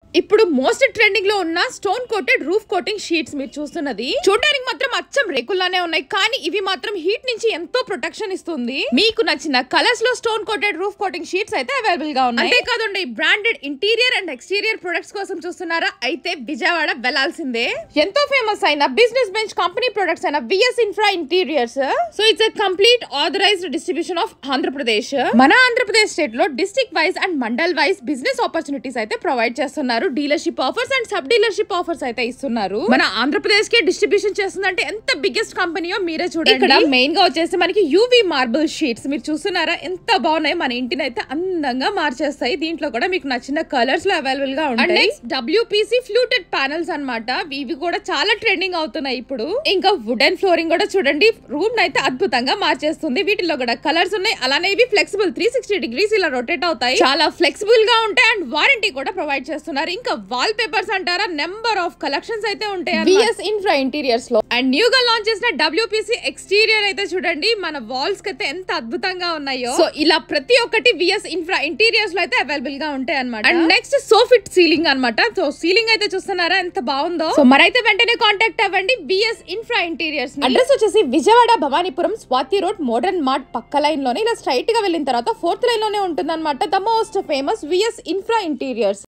ఇప్పుడు most trending లో ఉన్న stone coated roof coating sheets మీరు చూస్తున్నది చూడడానికి మాత్రం అచ్చం రేకుల్లానే ఉన్నాయి కానీ ఇవి మాత్రం హీట్ నుంచి ఎంతో ప్రొటెక్షన్ ఇస్తుంది మీకు నచ్చిన కలర్స్ లో stone coated roof coating sheets అయితే అవైలబుల్ గా ఉన్నాయి అంతే కాదండి branded interior and exterior products కోసం చూస్తున్నారా అయితే విజయవాడ వెళ్లాల్సిందే ఎంతో ఫేమస్ అయిన బిజినెస్ బెంచ్ కంపెనీ ప్రొడక్ట్స్ అయిన VS infra interiors so it's a complete authorised distribution of Andhra Pradesh మన ఆంధ్రప్రదేశ్ స్టేట్ లో district wise and mandal wise business opportunities అయితే ప్రొవైడ్ చేస్తున్నారు dealership offers and sub dealership offers అయితే ఇస్తున్నారు మన ఆంధ్రప్రదేశ్ కి డిస్ట్రిబ్యూషన్ చేస్తుందంటే ఎంత బిగ్గెస్ట్ కంపెనీయో మీరే చూడండి ఇక్కడ మెయిన్ గా వచ్చేసి మనకి యూవీ మార్బుల్ షీట్స్ మీరు చూస్తున్నారా ఎంత బాగున్నాయి మన ఇంటిని అయితే అందంగా మార్చేస్తాయి దీంట్లో కూడా మీకు నచ్చిన కలర్స్ లో అవైలబుల్ గా ఉంటాయి డబ్ల్యూపీసీ ఫ్లూటెడ్ ప్యానల్స్ అన్నమాట ఇవి కూడా చాలా ట్రెండింగ్ అవుతున్నాయి ఇప్పుడు ఇంకా వుడెన్ ఫ్లోరింగ్ కూడా చూడండి రూమ్ అయితే అద్భుతంగా మార్చేస్తుంది వీటిలో కూడా కలర్స్ ఉన్నాయి అలానే ఇవి ఫ్లెక్సిబుల్ త్రీ సిక్స్టీ డిగ్రీస్ ఇలా రొటేట్ అవుతాయి చాలా ఫ్లెక్సిబుల్ గా ఉంటాయి అండ్ వారంటీ కూడా ప్రొవైడ్ చేస్తున్నారు ఇంకా వాల్ పేపర్స్ అంటారా నెంబర్ ఆఫ్ కలెక్షన్స్ అయితే ఉంటాయి విఎస్ ఇన్ఫ్రా ఇంటీరియర్స్ లో అండ్ న్యూ గా లాంచ్ చేసిన డబ్ల్యూపీసీ ఎక్స్టీరియర్ అయితే చూడండి మన వాల్స్ కి అయితే ఎంత అద్భుతంగా ఉన్నాయో సో ఇలా ప్రతి ఒక్కటి విఎస్ ఇన్ఫ్రా ఇంటీరియర్స్ లో అయితే అవైలబుల్ గా ఉంటాయి అనమాట అండ్ నెక్స్ట్ సోఫిట్ సీలింగ్ అన్నమాట సో సీలింగ్ అయితే చూస్తున్నారా ఎంత బాగుందో సో మరైతే వెంటనే కాంటాక్ట్ అవ్వండి విఎస్ ఇన్ఫ్రా ఇంటీరియర్స్ అడ్రస్ వచ్చేసి Vijayawada Bhavanipuram Swathi road modern mart పక్క లైన్ లోనే ఇలా స్ట్రైట్ గా వెళ్ళిన తర్వాత ఫోర్త్ లైన్ లోనే ఉంటుంది అనమాట the most famous VS infra interiors